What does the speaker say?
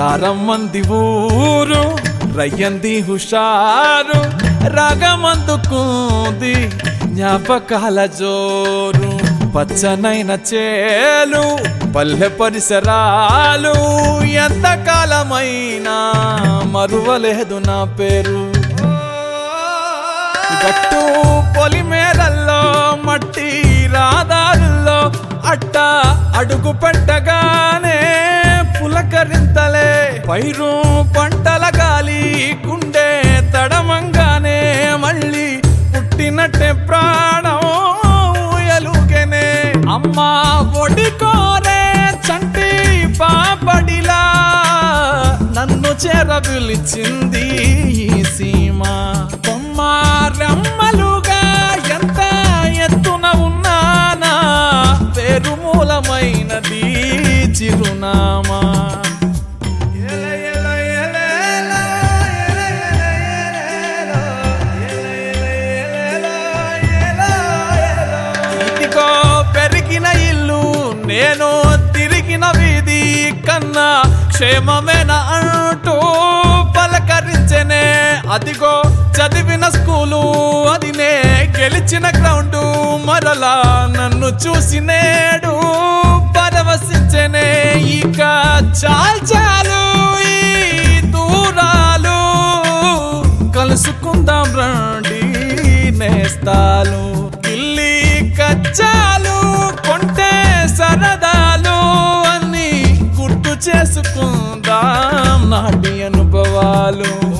రారమ్మంది ఊరు రయ్యంది హుషారు రాగమందుకుంది జ్ఞాపకాల జోరు పచ్చనైన చేలు పల్లె పరిసరాలు ఎంత కాలమైనా మరువలేదు నా పేరు గట్టు పొలిమేరల్లో మట్టి రాదారుల్లో అట్ట అడుగు పెట్టగానే పులకరింతలే పైరు పంటల గాలి గుండె తడమంగానే మళ్ళీ పుట్టినట్టే ప్రాణం ఊయలుగనే అమ్మా ఒడి కోరే చంటి పాపడిలా నన్ను చేర పిలిచింది ఈ సీమ కొమ్మ రెమ్మలుగా ఎంత ఎత్తున ఉన్నానా పేరు మూలమైనది చిరునామా ఎల ఎల ఎల ఎల, ఎల ఎల ఎల ఎల, ఎల ఎల ఎల. ఇదిగో పెరిగిన ఇల్లు నేను తిరిగిన వీధి కన్నా క్షేమమేన అంటూ పలకరించనే అదిగో చదివిన స్కూలు అది నే గెలిచిన గ్రౌండ్ మరలా నన్ను చూసి నేడు పరవశించనే ఇక చాలు చాలు ఈ దూరాలు కలుసుకుందాం రండి నేస్తాలు ఇల్లి కచ్చాలు కొంటే సరదాలు అని గుర్తు చేసుకుందాం నాటి అనుభవాలు